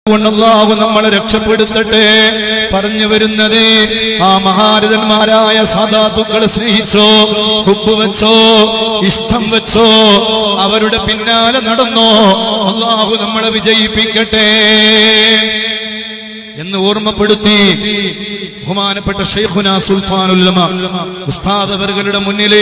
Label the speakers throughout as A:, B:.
A: കൊണ്ട് അള്ളാഹു നമ്മളെ രക്ഷപ്പെടുത്തട്ടെ പറഞ്ഞു വരുന്നത് ആ മഹാരഥന്മാരായ സാധാത്തുക്കളെ സ്നേഹിച്ചോ ഹുബ് വെച്ചോ ഇഷ്ടം വെച്ചോ അവരുടെ പിന്നാലെ നടന്നോ അള്ളാഹു നമ്മളെ വിജയിപ്പിക്കട്ടെ എന്ന് ഓർമ്മപ്പെടുത്തി ബഹുമാനപ്പെട്ട ഷെയ്ഖുന സുൽത്താനുല്ലമ ഉസ്താദ് അവരുടെ മുന്നിൽ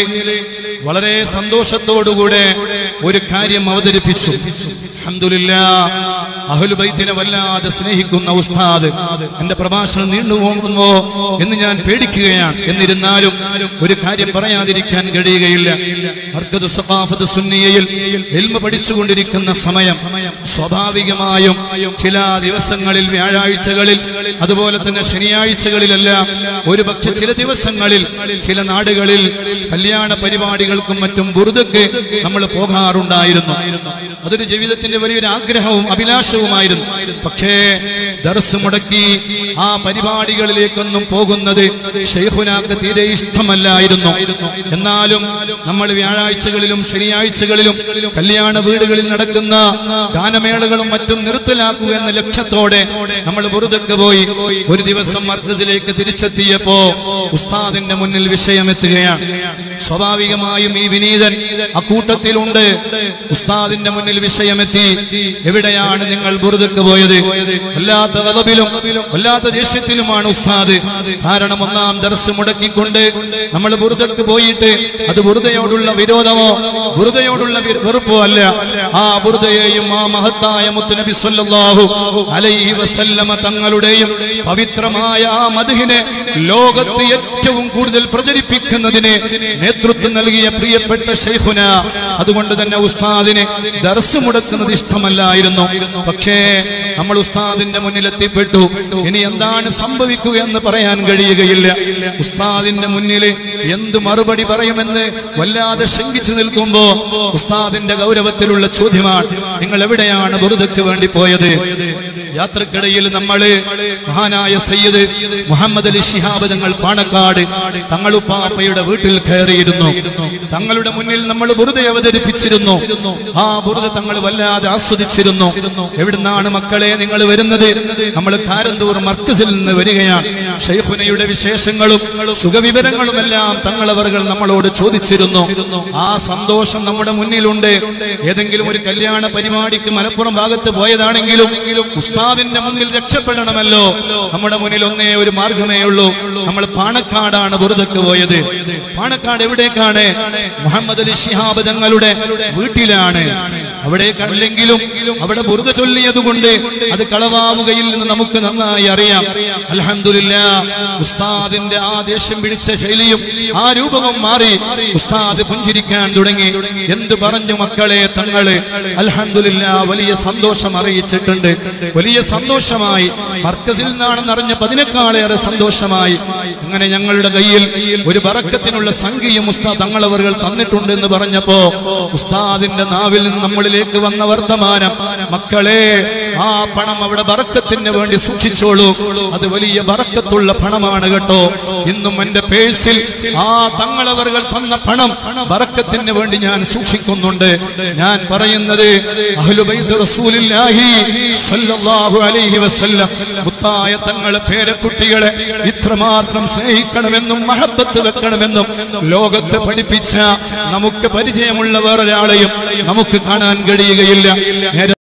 A: വളരെ സന്തോഷത്തോടുകൂടെ ഒരു കാര്യം അവതരിപ്പിച്ചു അൽഹംദുലില്ലാ അഹ്ലുബൈത്തിനെ വല്ലാതെ സ്നേഹിക്കുന്ന ഉസ്താദ് എന്റെ പ്രഭാഷണം നീണ്ടുപോകുന്നോ എന്ന് ഞാൻ പേടിക്കുകയാണ് എന്നിരുന്നാലും ഒരു കാര്യം പറയാതിരിക്കാൻ കഴിയുകയില്ല മർക്കദ് സഖാഫത്ത് സുന്നിയയിൽ എൽമ പഠിച്ചുകൊണ്ടിരിക്കുന്ന സമയം സ്വാഭാവികമായും ചില ദിവസങ്ങളിൽ വ്യാഴാഴ്ചകളിൽ അതുപോലെ തന്നെ ശനിയാഴ്ചകളിലെല്ലാം ഒരു പക്ഷെ ചില ദിവസങ്ങളിൽ ചില നാടുകളിൽ കല്യാണ പരിപാടികൾക്കും മറ്റും ബുറുദക്ക് നമ്മൾ പോകാറുണ്ടായിരുന്നു അതൊരു ജീവിതത്തിന്റെ വലിയൊരു ആഗ്രഹവും അഭിലാഷവുമായിരുന്നു പക്ഷേ ദർസ് മുടക്കി ആ പരിപാടികളിലേക്കൊന്നും പോകുന്നത് ഷെയ്ഖുനാക്ക് തീരെ ഇഷ്ടമല്ലായിരുന്നു എന്നാലും നമ്മൾ വ്യാഴാഴ്ചകളിലും ശനിയാഴ്ചകളിലും കല്യാണ വീടുകളിൽ നടക്കുന്ന ഗാനമേളകളും മറ്റും നിർത്തലാക്കുക എന്ന ലക്ഷ്യത്തോടെ നമ്മൾ വെറുതൊക്കെ പോയി ഒരു ദിവസം മർക്കസിലേക്ക് തിരിച്ചെത്തിയപ്പോ ഉസ്താദിന്റെ മുന്നിൽ വിഷയമെത്തുകയാണ് സ്വാഭാവികമായും ഈ വിനീതൻ അക്കൂട്ടത്തിലുണ്ട് ഉസ്താദിന്റെ മുന്നിൽ വിഷയമെത്തി എവിടെയാണ് നിങ്ങൾ ബുറുദക്ക് പോയത് വല്ലാത്ത കളവിലും വല്ലാത്ത ദേഷ്യത്തിലുമാണ് ഉസ്താദ് കാരണം ഒന്നാം ദർസ് മുടക്കിക്കൊണ്ട് നമ്മൾ ബുറുദക്ക് പോയിട്ട് അത് ബുറുദയോടുള്ള വിരോധമോ ബുറുദയോടുള്ള വി- വെറുപ്പോ അല്ല ആ ബുറുദയെയും ആ മഹത്തായ മുത്തുനബി സല്ലല്ലാഹു അലൈഹി വസല്ലമ തങ്ങളുടെയും പവിത്രമായ ആ മധുഹിനെ ലോകത്ത് ഏറ്റവും കൂടുതൽ പ്രചരിപ്പിക്കുന്നതിന് നേതൃത്വം നൽകിയ പ്രിയപ്പെട്ട ഷെയ്ഖുന അതുകൊണ്ട് തന്നെ ഉസ്താദിന് ദർസ് മുടക്കുന്നത് ഇഷ്ടമല്ലായിരുന്നു പക്ഷേ നമ്മൾ ഉസ്താദിന്റെ മുന്നിൽ എത്തിപ്പെട്ടു ഇനി എന്താണ് സംഭവിക്കുക എന്ന് പറയാൻ കഴിയുകയില്ല ഉസ്താദിന്റെ മുന്നിൽ എന്ത് മറുപടി പറയുമെന്ന് വല്ലാതെ ശങ്കിച്ചു നിൽക്കുമ്പോ ഉസ്താദിന്റെ ഗൗരവത്തിലുള്ള ചോദ്യമാണ് നിങ്ങൾ എവിടെയാണ് ബുറുദക്ക് വേണ്ടി പോയത് യാത്രക്കിടയിൽ നമ്മള് മഹാനായ സയ്യിദ് മുഹമ്മദ് അലി ശിഹാബ് തങ്ങൾ പാണക്കാട് തങ്ങളുപ്പാപ്പയുടെ വീട്ടിൽ കയറിയിരുന്നു തങ്ങളുടെ മുന്നിൽ നമ്മൾ ബുറുദ അവതരിപ്പിച്ചിരുന്നു ആ ബുറുദ തങ്ങൾ വല്ലാതെ ആസ്വദിച്ചിരുന്നു എവിടുന്നാണ് മക്കളെ നിങ്ങൾ വരുന്നത് നമ്മൾ കാരന്തൂർ മർക്കസിൽ നിന്ന് വരികയാണ് ഷെയ്ഖുനയുടെ വിശേഷങ്ങളും സുഖവിവരങ്ങളുമെല്ലാം തങ്ങളവറുകൾ നമ്മളോട് ചോദിച്ചിരുന്നു ആ സന്തോഷം നമ്മുടെ മുന്നിലുണ്ട് ഏതെങ്കിലും ഒരു കല്യാണ പരിപാടിക്ക് മലപ്പുറം ഭാഗത്ത് പോയതാണെങ്കിലും ഉസ്താദിന്റെ മുന്നിൽ രക്ഷപ്പെടണമല്ലോ നമ്മുടെ മുന്നിൽ ഒന്നേ ഒരു മാർഗമേ ഉള്ളൂ നമ്മൾ പാണക്കാടാണ് ബുറുദക്ക് പോയത് പാണക്കാട് എവിടേക്കാണ് മുഹമ്മദ് അലി ശിഹാബ് തങ്ങളുടെ വീട്ടിലാണ് അവിടേക്കല്ലെങ്കിലും അവിടെ ബുറുദ ചൊല്ലിയത് കൊണ്ട് അത് കളവാവുകയില്ലെന്ന് നമുക്ക് നന്നായി അറിയാം അൽഹംദുലില്ല ഉസ്താദിന്റെ ആ ദേഷ്യം പിടിച്ച ശൈലിയും ആ രൂപവും മാറി ഉസ്താദ് പുഞ്ചിരിക്കാൻ തുടങ്ങി എന്ത് പറഞ്ഞു മക്കളെ തങ്ങള് അൽഹംദുലില്ല വലിയ സന്തോഷം അറിയിച്ചിട്ടുണ്ട് വലിയ സന്തോഷമായി മർക്കസിൽ നിന്നാണെന്ന് അറിഞ്ഞ പതിനേക്കാളേറെ സന്തോഷമായി അങ്ങനെ ഞങ്ങളുടെ കയ്യിൽ ഒരു ബറക്കത്തിനുള്ള സംഖ്യയും ഉസ്താദ് തങ്ങളവറുകൾ തന്നിട്ടുണ്ട് എന്ന് പറഞ്ഞപ്പോ ഉസ്താദിന്റെ നാവിൽ നിന്ന് നമ്മളിലേക്ക് വന്ന വർത്തമാനം മക്കളെ ആ പണം അവിടെ ബറക്കത്തിന് വേണ്ടി സൂക്ഷിച്ചോളൂ അത് വലിയ ബറക്കത്തുള്ള പണമാണ് കേട്ടോ ഇന്നും എന്റെ പേഴ്സിൽ ആ തങ്ങളവറുകൾ തന്ന പണം ബറക്കത്തിന് വേണ്ടി ഞാൻ സൂക്ഷിക്കുന്നുണ്ട് ഞാൻ പറയുന്നത് അഹ്ലുബൈത്ത് റസൂലില്ലാഹി സ്വല്ലല്ലാഹു അലൈഹി വസല്ലം മുത്തായ തങ്ങളെ പേരക്കുട്ടികളെ ഇത്രമാത്രം സ്നേഹിക്കണമെന്നും മഹബത്ത് വെക്കണമെന്നും ലോകത്തെ പഠിപ്പിച്ച നമുക്ക് പരിചയമുള്ള വേറൊരാളെയും നമുക്ക് കാണാൻ കഴിയുകയില്ല നേരെ